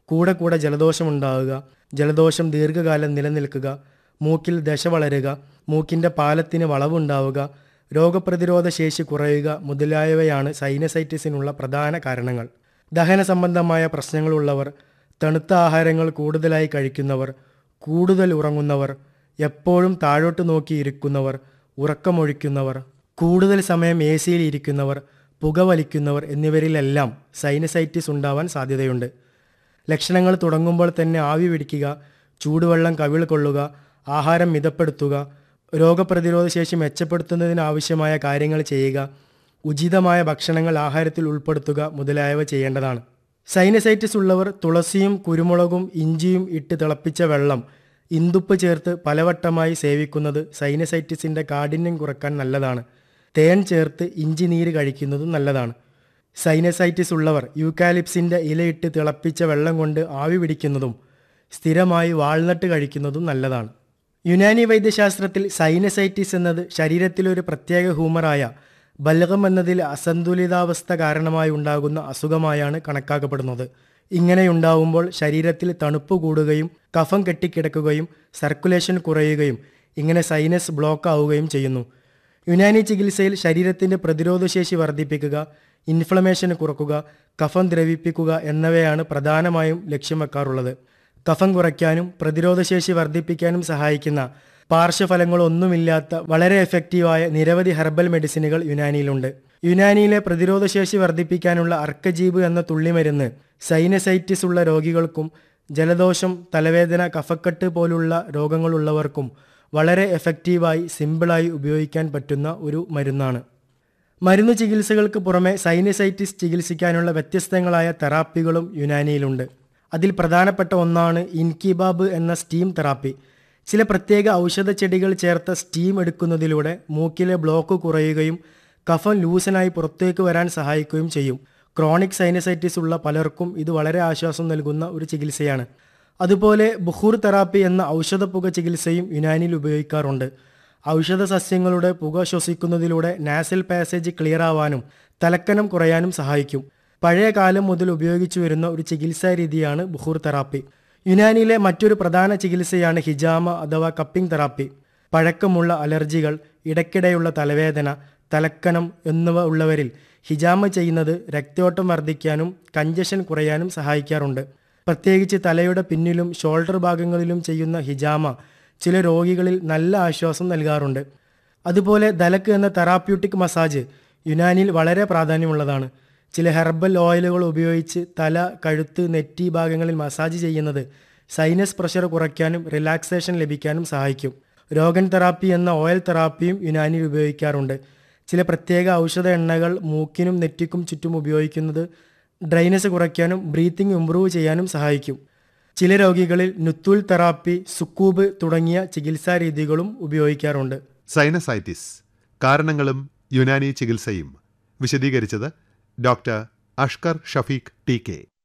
കൂടെ കൂടെ ജലദോഷമുണ്ടാവുക ജലദോഷം ദീർഘകാലം നിലനിൽക്കുക മൂക്കിൽ ദശ വളരുക മൂക്കിൻ്റെ പാലത്തിന് വളവുണ്ടാവുക രോഗപ്രതിരോധ ശേഷി കുറയുക മുതലായവയാണ് സൈനസൈറ്റിസിനുള്ള പ്രധാന കാരണങ്ങൾ ദഹന സംബന്ധമായ പ്രശ്നങ്ങളുള്ളവർ തണുത്ത ആഹാരങ്ങൾ കൂടുതലായി കഴിക്കുന്നവർ കൂടുതൽ ഉറങ്ങുന്നവർ എപ്പോഴും താഴോട്ട് നോക്കി ഇരിക്കുന്നവർ ഉറക്കമൊഴിക്കുന്നവർ കൂടുതൽ സമയം എ സിയിൽ ഇരിക്കുന്നവർ പുകവലിക്കുന്നവർ എന്നിവരിലെല്ലാം സൈനസൈറ്റിസ് ഉണ്ടാവാൻ സാധ്യതയുണ്ട് ലക്ഷണങ്ങൾ തുടങ്ങുമ്പോൾ തന്നെ ആവി പിടിക്കുക ചൂടുവെള്ളം കവിൾ കൊള്ളുക ആഹാരം മിതപ്പെടുത്തുക രോഗപ്രതിരോധ ശേഷി മെച്ചപ്പെടുത്തുന്നതിനാവശ്യമായ കാര്യങ്ങൾ ചെയ്യുക ഉചിതമായ ഭക്ഷണങ്ങൾ ആഹാരത്തിൽ ഉൾപ്പെടുത്തുക മുതലായവ ചെയ്യേണ്ടതാണ് സൈനസൈറ്റിസ് ഉള്ളവർ തുളസിയും കുരുമുളകും ഇഞ്ചിയും ഇട്ട് തിളപ്പിച്ച വെള്ളം ഇന്ദുപ്പ് ചേർത്ത് പലവട്ടമായി സേവിക്കുന്നത് സൈനസൈറ്റിസിൻ്റെ കാഠിന്യം കുറക്കാൻ നല്ലതാണ് തേൻ ചേർത്ത് ഇഞ്ചി നീര് കഴിക്കുന്നതും നല്ലതാണ് സൈനസൈറ്റിസ് ഉള്ളവർ യൂക്കാലിപ്സിൻ്റെ ഇലയിട്ട് തിളപ്പിച്ച വെള്ളം കൊണ്ട് ആവി പിടിക്കുന്നതും സ്ഥിരമായി വാൾനട്ട് കഴിക്കുന്നതും നല്ലതാണ് യുനാനി വൈദ്യശാസ്ത്രത്തിൽ സൈനസൈറ്റിസ് എന്നത് ശരീരത്തിലൊരു പ്രത്യേക ഹ്യൂമറായ ബലകം എന്നതിൽ അസന്തുലിതാവസ്ഥ കാരണമായി ഉണ്ടാകുന്ന അസുഖമായാണ് കണക്കാക്കപ്പെടുന്നത് ഇങ്ങനെയുണ്ടാവുമ്പോൾ ശരീരത്തിൽ തണുപ്പ് കൂടുകയും കഫം കെട്ടിക്കിടക്കുകയും സർക്കുലേഷൻ കുറയുകയും ഇങ്ങനെ സൈനസ് ബ്ലോക്ക് ആവുകയും ചെയ്യുന്നു യുനാനി ചികിത്സയിൽ ശരീരത്തിൻ്റെ പ്രതിരോധശേഷി വർദ്ധിപ്പിക്കുക ഇൻഫ്ലമേഷൻ കുറക്കുക കഫം ദ്രവിപ്പിക്കുക എന്നിവയാണ് പ്രധാനമായും ലക്ഷ്യം വെക്കാറുള്ളത് കഫം കുറയ്ക്കാനും പ്രതിരോധശേഷി വർദ്ധിപ്പിക്കാനും സഹായിക്കുന്ന പാർശ്വഫലങ്ങളൊന്നുമില്ലാത്ത വളരെ എഫക്റ്റീവായ നിരവധി ഹെർബൽ മെഡിസിനുകൾ യുനാനിയിലുണ്ട് യുനാനിയിലെ പ്രതിരോധശേഷി വർദ്ധിപ്പിക്കാനുള്ള അർക്കജീബ് എന്ന തുള്ളിമരുന്ന് സൈനസൈറ്റിസ് ഉള്ള രോഗികൾക്കും ജലദോഷം തലവേദന കഫക്കെട്ട് പോലുള്ള രോഗങ്ങളുള്ളവർക്കും വളരെ എഫക്റ്റീവായി സിമ്പിളായി ഉപയോഗിക്കാൻ പറ്റുന്ന ഒരു മരുന്നാണ് മരുന്ന് ചികിത്സകൾക്ക് പുറമെ സൈനസൈറ്റിസ് ചികിത്സിക്കാനുള്ള വ്യത്യസ്തങ്ങളായ തെറാപ്പികളും യുനാനിയിലുണ്ട് അതിൽ പ്രധാനപ്പെട്ട ഒന്നാണ് ഇൻകിബാബ് എന്ന സ്റ്റീം തെറാപ്പി ചില പ്രത്യേക ഔഷധ ചെടികൾ ചേർത്ത സ്റ്റീം എടുക്കുന്നതിലൂടെ മൂക്കിലെ ബ്ലോക്ക് കുറയുകയും കഫം ലൂസനായി പുറത്തേക്ക് വരാൻ സഹായിക്കുകയും ചെയ്യും ക്രോണിക് സൈനസൈറ്റിസ് ഉള്ള പലർക്കും ഇത് വളരെ ആശ്വാസം നൽകുന്ന ഒരു ചികിത്സയാണ് അതുപോലെ ബുഹൂർ തെറാപ്പി എന്ന ഔഷധപ്പുക ചികിത്സയും യുനാനിയിൽ ഉപയോഗിക്കാറുണ്ട് ഔഷധ സസ്യങ്ങളുടെ പുക ശ്വസിക്കുന്നതിലൂടെ നാസൽ പാസേജ് ക്ലിയർ ആവാനും തലക്കനം കുറയാനും സഹായിക്കും പഴയ കാലം മുതൽ ഉപയോഗിച്ചു വരുന്ന ഒരു ചികിത്സാ രീതിയാണ് ബുഹൂർ തെറാപ്പി യുനാനിയിലെ മറ്റൊരു പ്രധാന ചികിത്സയാണ് ഹിജാമ അഥവാ കപ്പിംഗ് തെറാപ്പി പഴക്കമുള്ള അലർജികൾ ഇടയ്ക്കിടെയുള്ള തലവേദന തലക്കനം എന്നിവ ഉള്ളവരിൽ ഹിജാമ ചെയ്യുന്നത് രക്തയോട്ടം വർദ്ധിക്കാനും കഞ്ചഷൻ കുറയാനും സഹായിക്കാറുണ്ട് പ്രത്യേകിച്ച് തലയുടെ പിന്നിലും ഷോൾഡർ ഭാഗങ്ങളിലും ചെയ്യുന്ന ഹിജാമ ചില രോഗികളിൽ നല്ല ആശ്വാസം നൽകാറുണ്ട് അതുപോലെ ദലക്ക് എന്ന തെറാപ്യൂട്ടിക് മസാജ് യുനാനിൽ വളരെ പ്രാധാന്യമുള്ളതാണ് ചില ഹെർബൽ ഓയിലുകൾ ഉപയോഗിച്ച് തല കഴുത്ത് നെറ്റി ഭാഗങ്ങളിൽ മസാജ് ചെയ്യുന്നത് സൈനസ് പ്രഷർ കുറയ്ക്കാനും റിലാക്സേഷൻ ലഭിക്കാനും സഹായിക്കും രോഗൻ തെറാപ്പി എന്ന ഓയിൽ തെറാപ്പിയും യുനാനിൽ ഉപയോഗിക്കാറുണ്ട് ചില പ്രത്യേക ഔഷധ എണ്ണകൾ മൂക്കിനും നെറ്റിക്കും ചുറ്റും ഉപയോഗിക്കുന്നത് ഡ്രൈനസ് കുറയ്ക്കാനും ബ്രീത്തിങ് ഇംപ്രൂവ് ചെയ്യാനും സഹായിക്കും ചില രോഗികളിൽ നുത്തൂൽ തെറാപ്പി സുക്കൂബ് തുടങ്ങിയ ചികിത്സാ രീതികളും ഉപയോഗിക്കാറുണ്ട് സൈനസൈറ്റിസ് കാരണങ്ങളും യുനാനി ചികിത്സയും വിശദീകരിച്ചത് doctor Ashkar Shafeeq T K